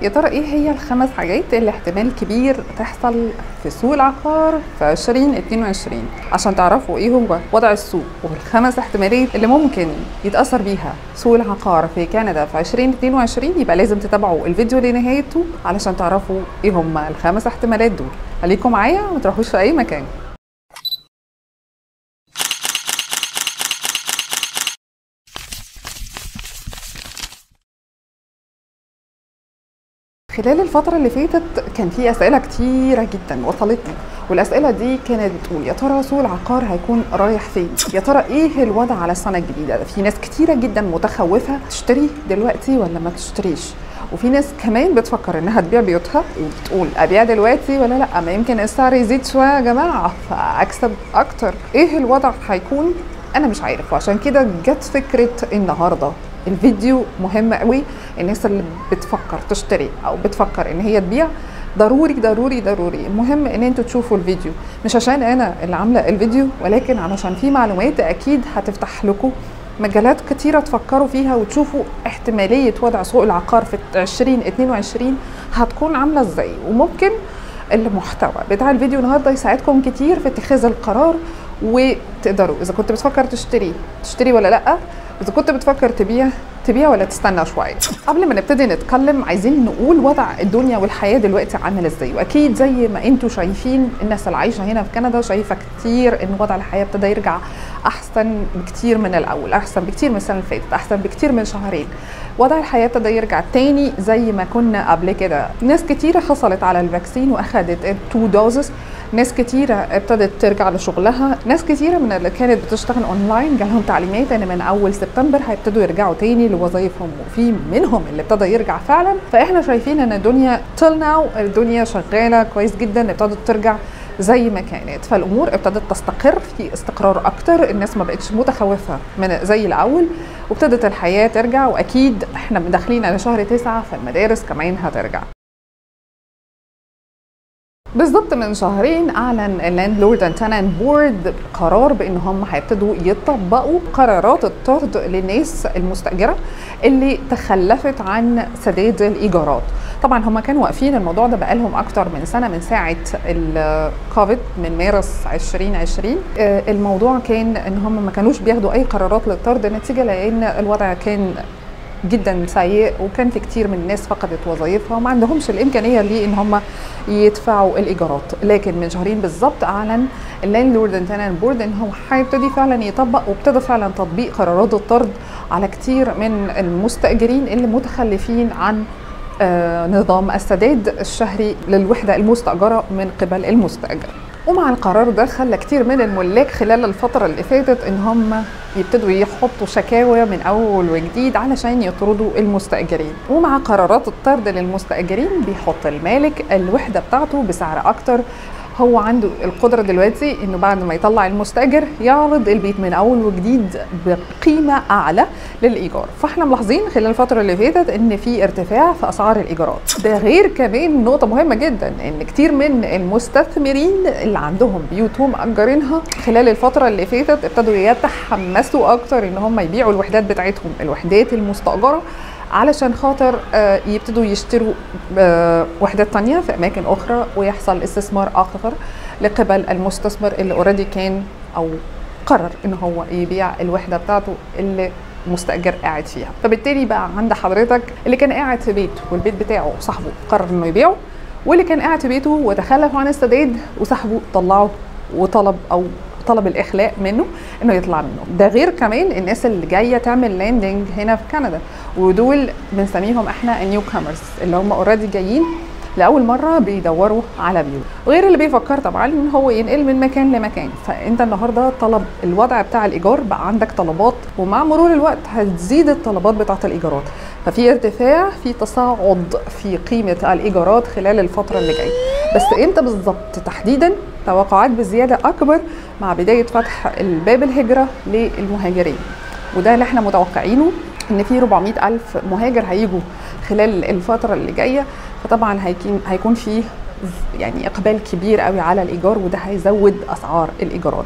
يا ترى ايه هي الخمس حاجات اللي احتمال كبير تحصل في سوق العقار في 2022 عشان تعرفوا ايه هو وضع السوق والخمس احتمالات اللي ممكن يتاثر بيها سوق العقار في كندا في 2022 يبقى لازم تتابعوا الفيديو لنهايته علشان تعرفوا ايه هم الخمس احتمالات دول خليكم معايا وما تروحوش في اي مكان خلال الفترة اللي فاتت كان في أسئلة كتيرة جدا وصلتني والأسئلة دي كانت بتقول يا ترى سوق العقار هيكون رايح فين؟ يا ترى إيه الوضع على السنة الجديدة؟ في ناس كتيرة جدا متخوفة تشتري دلوقتي ولا ما تشتريش؟ وفي ناس كمان بتفكر انها تبيع بيوتها وبتقول ابيع دلوقتي ولا لا ما يمكن السعر يزيد شويه يا جماعه فاكسب اكتر ايه الوضع هيكون انا مش عارف وعشان كده جت فكره النهارده الفيديو مهم قوي الناس اللي بتفكر تشتري او بتفكر ان هي تبيع ضروري ضروري ضروري المهم ان انتوا تشوفوا الفيديو مش عشان انا اللي عامله الفيديو ولكن علشان في معلومات اكيد هتفتح لكم مجالات كتيره تفكروا فيها وتشوفوا احتماليه وضع سوق العقار في 2022 هتكون عامله ازاي وممكن المحتوى بتاع الفيديو النهارده يساعدكم كتير في اتخاذ القرار وتقدروا اذا كنت بتفكر تشتري تشتري ولا لا اذا كنت بتفكر تبيع تبيع ولا تستنى شويه قبل ما نبتدي نتكلم عايزين نقول وضع الدنيا والحياه دلوقتي عامل ازاي واكيد زي ما انتم شايفين الناس اللي عايشه هنا في كندا شايفه كتير ان وضع الحياه ابتدى يرجع احسن بكتير من الاول احسن بكتير من السنه اللي فاتت احسن بكتير من شهرين وضع الحياه ابتدى يرجع تاني زي ما كنا قبل كده ناس كتيره حصلت على الفاكسين واخدت التو دوزز ناس كتيرة ابتدت ترجع لشغلها ناس كتيرة من اللي كانت بتشتغل اونلاين جالهم تعليمات ان من اول سبتمبر هيبتدوا يرجعوا تاني لوظائفهم وفي منهم اللي ابتدى يرجع فعلا فاحنا شايفين ان الدنيا تل ناو الدنيا شغالة كويس جدا ابتدت ترجع زي ما كانت فالامور ابتدت تستقر في استقرار اكتر الناس ما بقتش متخوفه من زي الاول وابتدت الحياه ترجع واكيد احنا داخلين على شهر تسعة فالمدارس كمان هترجع بالظبط من شهرين اعلن اللاند لورد اند تنان بورد قرار بان هم هيبتدوا يطبقوا قرارات الطرد للناس المستاجره اللي تخلفت عن سداد الايجارات طبعا هم كانوا واقفين الموضوع ده بقالهم اكتر من سنه من ساعه الكوفيد من مارس 2020 الموضوع كان ان هم ما كانوش بياخدوا اي قرارات للطرد نتيجه لان الوضع كان جدا سيء وكان في كتير من الناس فقدت وظائفها وما عندهمش الامكانيه ليه ان هم يدفعوا الايجارات لكن من شهرين بالظبط اعلن اللاند لورد اند تنان بورد ان هو هيبتدي فعلا يطبق وابتدى فعلا تطبيق قرارات الطرد على كتير من المستاجرين اللي متخلفين عن آه نظام السداد الشهري للوحده المستاجره من قبل المستاجر ومع القرار ده خلى كتير من الملاك خلال الفترة اللي فاتت ان هم يبتدوا يحطوا شكاوى من اول وجديد علشان يطردوا المستأجرين ومع قرارات الطرد للمستأجرين بيحط المالك الوحدة بتاعته بسعر اكتر هو عنده القدرة دلوقتي انه بعد ما يطلع المستأجر يعرض البيت من اول وجديد بقيمة اعلى للايجار فاحنا ملاحظين خلال الفترة اللي فاتت ان في ارتفاع في اسعار الايجارات ده غير كمان نقطة مهمة جدا ان كتير من المستثمرين اللي عندهم بيوت هم مأجرينها خلال الفترة اللي فاتت ابتدوا يتحمسوا اكتر ان هم يبيعوا الوحدات بتاعتهم الوحدات المستأجرة علشان خاطر يبتدوا يشتروا وحدات تانية في أماكن أخرى ويحصل استثمار آخر لقبل المستثمر اللي اوريدي كان أو قرر إن هو يبيع الوحدة بتاعته اللي مستأجر قاعد فيها فبالتالي بقى عند حضرتك اللي كان قاعد في بيت والبيت بتاعه صاحبه قرر إنه يبيعه واللي كان قاعد في بيته وتخلف عن السداد وصاحبه طلعه وطلب أو طلب الاخلاء منه انه يطلع منه ده غير كمان الناس اللي جايه تعمل لاندنج هنا في كندا ودول بنسميهم احنا النيو كامرز اللي هم اوريدي جايين لاول مره بيدوروا على بيوت وغير اللي بيفكر طبعا ان هو ينقل من مكان لمكان فانت النهارده طلب الوضع بتاع الايجار بقى عندك طلبات ومع مرور الوقت هتزيد الطلبات بتاعه الايجارات ففي ارتفاع في تصاعد في قيمه الايجارات خلال الفتره اللي جايه بس امتى بالظبط تحديدا توقعات بزياده اكبر مع بدايه فتح الباب الهجره للمهاجرين وده اللي احنا متوقعينه ان في 400 الف مهاجر هيجوا خلال الفتره اللي جايه فطبعا هيكون هيكون في يعني اقبال كبير قوي على الايجار وده هيزود اسعار الايجارات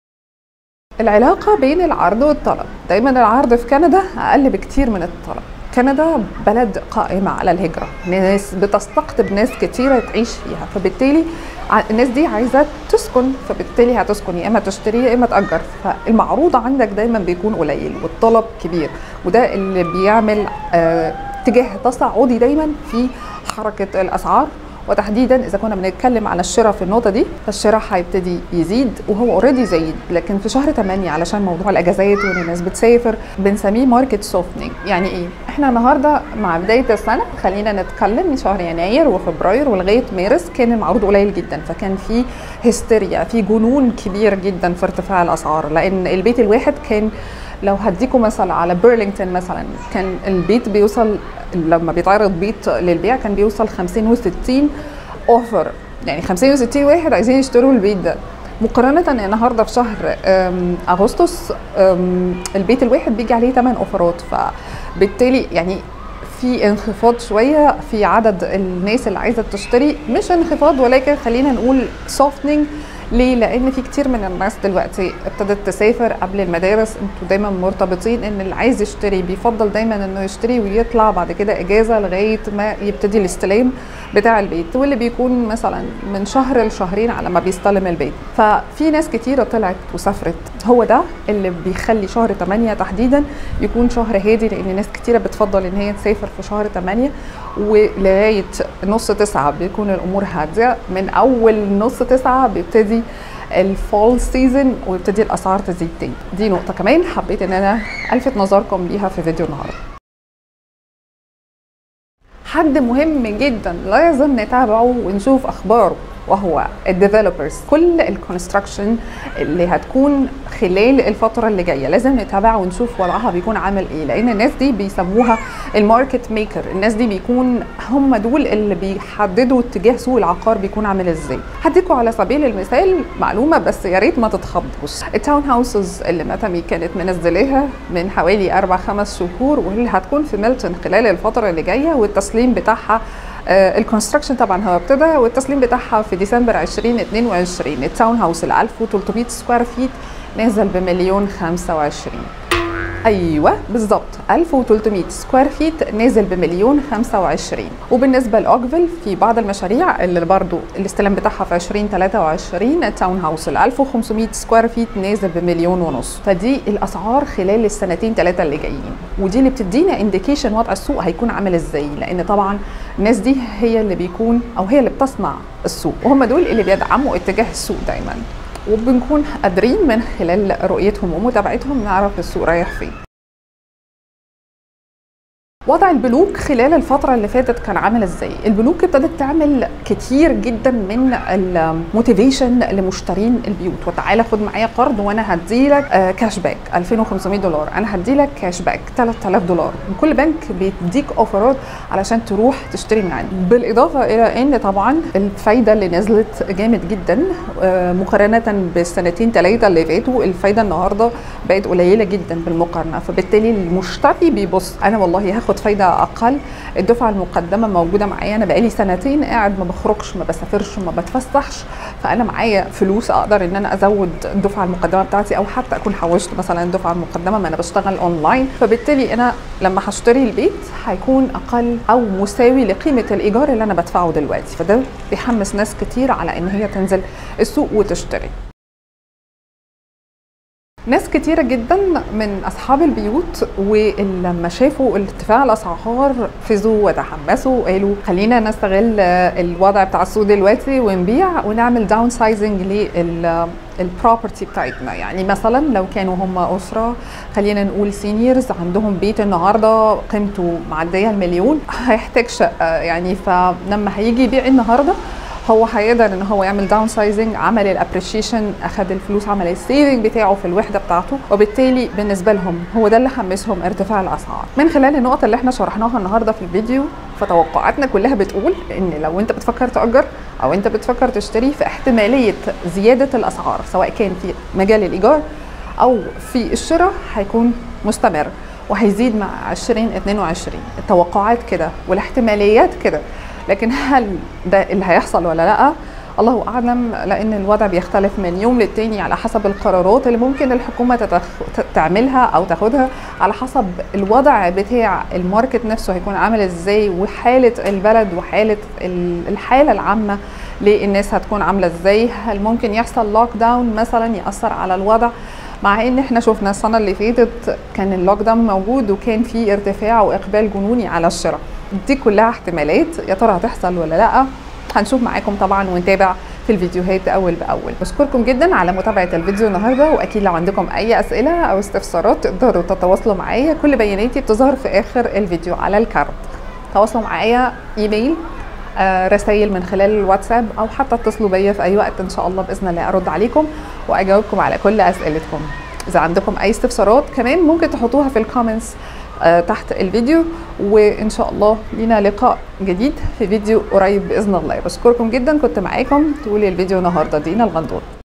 العلاقه بين العرض والطلب دايما العرض في كندا اقل بكتير من الطلب كندا بلد قائمة على الهجرة ناس بتستقطب ناس كتيرة تعيش فيها فبالتالي ع- الناس دي عايزة تسكن فبالتالي هتسكن يا إما تشتري يا إما تأجر فالمعروض عندك دايما بيكون قليل والطلب كبير وده اللي بيعمل آه اتجاه تصاعدي دايما في حركة الأسعار وتحديدا اذا كنا بنتكلم على الشراء في النقطه دي فالشراء هيبتدي يزيد وهو اوريدي زايد لكن في شهر 8 علشان موضوع الاجازات وان الناس بتسافر بنسميه ماركت سوفتنج يعني ايه احنا النهارده مع بدايه السنه خلينا نتكلم من شهر يناير وفبراير ولغايه مارس كان المعروض قليل جدا فكان في هستيريا في جنون كبير جدا في ارتفاع الاسعار لان البيت الواحد كان لو هديكم مثل على بيرلينغتون مثلا كان البيت بيوصل لما بيتعرض بيت للبيع كان بيوصل 50 و60 اوفر يعني 50 و60 واحد عايزين يشتروا البيت ده مقارنة النهارده في شهر أم، اغسطس أم، البيت الواحد بيجي عليه 8 اوفرات فبالتالي يعني في انخفاض شويه في عدد الناس اللي عايزه تشتري مش انخفاض ولكن خلينا نقول سوفتنج ليه؟ لان في كتير من الناس دلوقتي ابتدت تسافر قبل المدارس انتوا دايما مرتبطين ان اللي عايز يشتري بيفضل دايما انه يشتري ويطلع بعد كده اجازه لغايه ما يبتدي الاستلام بتاع البيت واللي بيكون مثلا من شهر لشهرين على ما بيستلم البيت ففي ناس كتيره طلعت وسافرت هو ده اللي بيخلي شهر 8 تحديدا يكون شهر هادي لان ناس كتيره بتفضل ان هي تسافر في شهر 8 ولغايه نص تسعة بيكون الامور هاديه من اول نص تسعة بيبتدي الفول سيزون ويبتدي الاسعار تزيد تاني دي نقطه كمان حبيت ان انا الفت نظركم ليها في فيديو النهارده حد مهم جدا لازم نتابعه ونشوف اخباره وهو الديفلوبرز كل الكونستراكشن اللي هتكون خلال الفتره اللي جايه لازم نتابع ونشوف وضعها بيكون عامل ايه لان الناس دي بيسموها الماركت ميكر الناس دي بيكون هم دول اللي بيحددوا اتجاه سوق العقار بيكون عامل ازاي هديكم على سبيل المثال معلومه بس يا ريت ما تتخضوش التاون هاوسز اللي ماتامي كانت منزلاها من حوالي اربع خمس شهور واللي هتكون في ميلتون خلال الفتره اللي جايه والتسليم بتاعها الكونستراكشن طبعا هو ابتدى والتسليم بتاعها في ديسمبر 2022 التاون هاوس ال 1300 سكوير فيت نازل بمليون 25 ايوه بالظبط 1300 سكوير فيت نازل بمليون 25 وبالنسبه لاوكفيل في بعض المشاريع اللي برضو الاستلام بتاعها في 2023 التاون هاوس ال 1500 سكوير فيت نازل بمليون ونص فدي الاسعار خلال السنتين ثلاثه اللي جايين ودي اللي بتدينا انديكيشن وضع السوق هيكون عامل ازاي لان طبعا الناس دي هي اللي بيكون او هي اللي بتصنع السوق وهم دول اللي بيدعموا اتجاه السوق دايما وبنكون قادرين من خلال رؤيتهم ومتابعتهم نعرف السوق رايح فين وضع البنوك خلال الفترة اللي فاتت كان عامل ازاي؟ البنوك ابتدت تعمل كتير جدا من الموتيفيشن لمشترين البيوت وتعالى خد معايا قرض وانا هديلك كاش باك 2500 دولار انا هديلك كاش باك 3000 دولار كل بنك بيديك اوفرات علشان تروح تشتري من عنده بالاضافة الى ان طبعا الفايدة اللي نزلت جامد جدا مقارنة بالسنتين ثلاثة اللي فاتوا الفايدة النهاردة بقت قليلة جدا بالمقارنة فبالتالي المشتري بيبص انا والله هاخد فايده اقل الدفعه المقدمه موجوده معايا انا بقالي سنتين قاعد ما بخرجش ما بسافرش ما بتفسحش فانا معايا فلوس اقدر ان انا ازود الدفعه المقدمه بتاعتي او حتى اكون حوشت مثلا الدفعه المقدمه ما انا بشتغل اونلاين فبالتالي انا لما هشتري البيت هيكون اقل او مساوي لقيمه الايجار اللي انا بدفعه دلوقتي فده بيحمس ناس كتير على ان هي تنزل السوق وتشتري ناس كتيرة جدا من أصحاب البيوت ولما شافوا ارتفاع الأسعار فزوا وتحمسوا وقالوا خلينا نستغل الوضع بتاع السوق دلوقتي ونبيع ونعمل داون سايزنج لل البروبرتي بتاعتنا يعني مثلا لو كانوا هم اسره خلينا نقول سينيورز عندهم بيت النهارده قيمته معديه المليون هيحتاج شقه يعني فلما هيجي يبيع النهارده هو هيقدر ان هو يعمل داون سايزنج عمل الابريشيشن اخد الفلوس عمل السيفنج بتاعه في الوحده بتاعته وبالتالي بالنسبه لهم هو ده اللي حمسهم ارتفاع الاسعار من خلال النقط اللي احنا شرحناها النهارده في الفيديو فتوقعاتنا كلها بتقول ان لو انت بتفكر تاجر او انت بتفكر تشتري في احتماليه زياده الاسعار سواء كان في مجال الايجار او في الشراء هيكون مستمر وهيزيد مع 2022 التوقعات كده والاحتماليات كده لكن هل ده اللي هيحصل ولا لا الله اعلم لان الوضع بيختلف من يوم للتاني على حسب القرارات اللي ممكن الحكومه تتخ... تعملها او تاخدها على حسب الوضع بتاع الماركت نفسه هيكون عامل ازاي وحاله البلد وحاله الحاله العامه للناس هتكون عامله ازاي هل ممكن يحصل لوك داون مثلا ياثر على الوضع مع ان احنا شفنا السنه اللي فاتت كان اللوك داون موجود وكان في ارتفاع واقبال جنوني على الشراء دي كلها احتمالات يا ترى هتحصل ولا لا هنشوف معاكم طبعا ونتابع في الفيديوهات اول باول بشكركم جدا على متابعه الفيديو النهارده واكيد لو عندكم اي اسئله او استفسارات تقدروا تتواصلوا معايا كل بياناتي بتظهر في اخر الفيديو على الكارت تواصلوا معايا ايميل آه رسائل من خلال الواتساب او حتى اتصلوا بيا في اي وقت ان شاء الله باذن الله ارد عليكم واجاوبكم على كل اسئلتكم اذا عندكم اي استفسارات كمان ممكن تحطوها في الكومنتس آه تحت الفيديو وان شاء الله لينا لقاء جديد في فيديو قريب باذن الله بشكركم جدا كنت معاكم طول الفيديو النهارده دينا الغندور